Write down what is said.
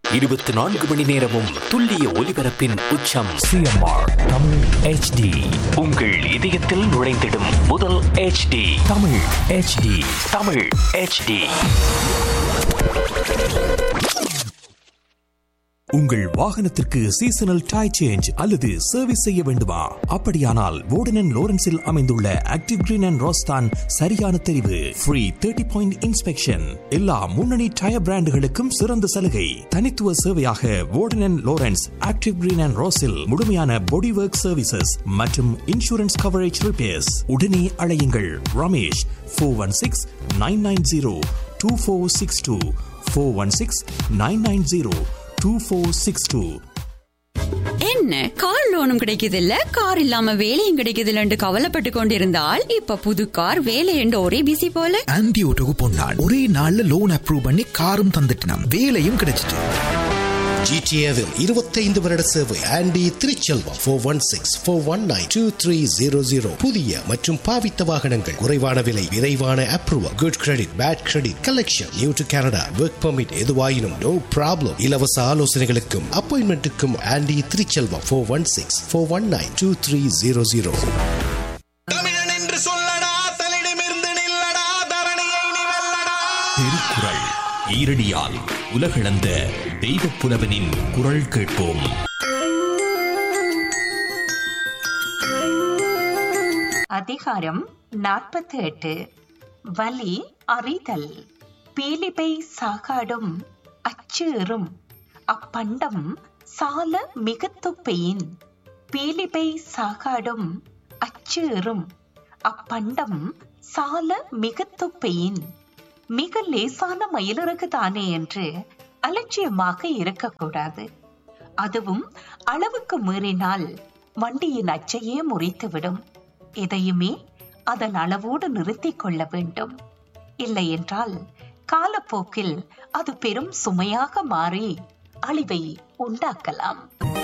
இருபத்தி நான்கு மணி நேரமும் துல்லிய ஒலிபரப்பின் உச்சம் சிஎம்ஆர் தமிழ் ஹெச்டி உங்கள் இதயத்தில் நுழைந்திடும் முதல் HD Tamil HD Tamil HD உங்கள் வாகனத்திற்கு சீசனல் டை சேஞ்ச் அல்லது சர்வீஸ் செய்ய வேண்டுமா அப்படியானால் வோர்டன் லோரன்ஸில் அமைந்துள்ள ஆக்டிவ் கிரீன் அண்ட் ரோஸ்தான் சரியான தெரிவு ஃப்ரீ தேர்ட்டி பாயிண்ட் இன்ஸ்பெக்ஷன் எல்லா முன்னணி டயர் பிராண்டுகளுக்கும் சிறந்த சலுகை தனித்துவ சேவையாக Warden Lawrence Active Green and ரோஸில் முழுமையான பாடி ஒர்க் சர்வீசஸ் மற்றும் இன்சூரன்ஸ் கவரேஜ் ரிப்பேர்ஸ் உடனே அழையுங்கள் Ramesh four one six nine nine zero two four six two four one six nine nine zero two four six two என்ன car லோனும் கிடைக்குதில்ல car இல்லாம வேலையும் கிடைக்குதில்லன்னு கவலைப்பட்டு கொண்டிருந்தால் இப்ப புது கார் வேலை என்று ஒரே பிசி போல ஆன்டி ஓட்டோக்கு பொன்னாள் ஒரே நாள்ல லோன் அப்ரூவ் பண்ணி காரும் தந்துட்டினான் வேலையும் கிடைச்சிட்டு ஜிடிஏவில் இருபத்தைந்து வருட சேவை Andy Thiruchelvam four one six four one nine two three zero zero புதிய மற்றும் பாவித்த வாகனங்கள் குறைவான விலை விரைவான approval good credit bad credit collection new to Canada work permit எதுவாயினும் நோ ப்ராப்ளம் இலவச ஆலோசனைகளுக்கும் அப்பாயின்மெண்ட்டுக்கும் Andy Thiruchelvam four one six four one nine two three zero zero தமிழன் என்று சொல்லடா தலிடமிருந்து நில்லடா தரணியை நீ வெல்லடா திருக்குறள் ஈரடியால் உலகளந்த தெய்வப் புலவனின் குரல் கேட்போம் அதிகாரம் நாற்பத்தி எட்டு வலி அறிதல் பீலிபை சாகாடும் அச்சேறும் அப்பண்டம் சால மிகத்துப்பையின் பீலிபை சாகாடும் அச்சேறும் அப்பண்டம் சால மிகத்துப்பையின் மிக லேசான மயிலிறகு தானே என்று அலட்சியமாக இருக்கக்கூடாது அதுவும் அளவுக்கு மீறினால் வண்டியின் அச்சையே முறித்துவிடும் எதையுமே அதன் அளவோடு நிறுத்திக் கொள்ள வேண்டும் இல்லை என்றால் காலப்போக்கில் அது பெரும் சுமையாக மாறி அழிவை உண்டாக்கலாம்